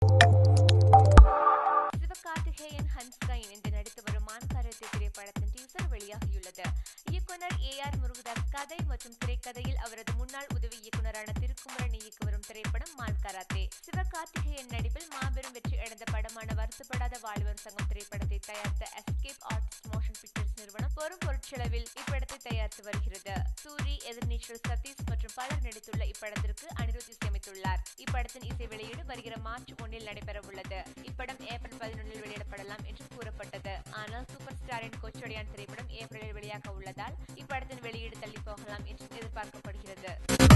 சிவகார்த்திகேயன் ஹன்ஸ்கா இணைந்து நடித்து வரும் மான்காரத்தை திரைப்படத்தின் டீசர் வெளியாகியுள்ளது இயக்குனர் ஏ ஆர் முருகதாஸ் கதை மற்றும் திரைக்கதையில் அவரது முன்னாள் உதவி இயக்குனரான திருக்குமரன் இயக்கி வரும் திரைப்படம் மான்காராத்தே சிவகார்த்திகேயன் நடிப்பில் மாபெரும் வெற்றி அடைந்த படமான வருத்தப்படாத வாலிபர் சங்கம் திரைப்படத்தை தயாரித்த எஸ்கேப் ஆர்டிஸ்ட் மோஷன் பிக்சர்ஸ் நிறுவனம் பெரும் பொருட்செலவில் இப்படத்தை தயாரித்து வருகிறது சூரி எதிர்நீச்சல் சதீஷ் மற்றும் பலர் நடித்துள்ள இப்படத்திற்கு அனிருத் இசையமைத்துள்ளார் இப்படத்தின் இசை வெளியீடு வருகிற மார்ச் ஒன்றில் நடைபெற உள்ளது இப்படம் ஏப்ரல் பதினொன்றில் வெளியிடப்படலாம் என்று கூறப்பட்டது ஆனால் சூப்பர் ஸ்டாரின் கொச்சடியான் திரைப்படம் ஏப்ரலில் வெளியாக உள்ளதால் இப்படத்தின் வெளியீடு தள்ளி போகலாம் என்று எதிர்பார்க்கப்படுகிறது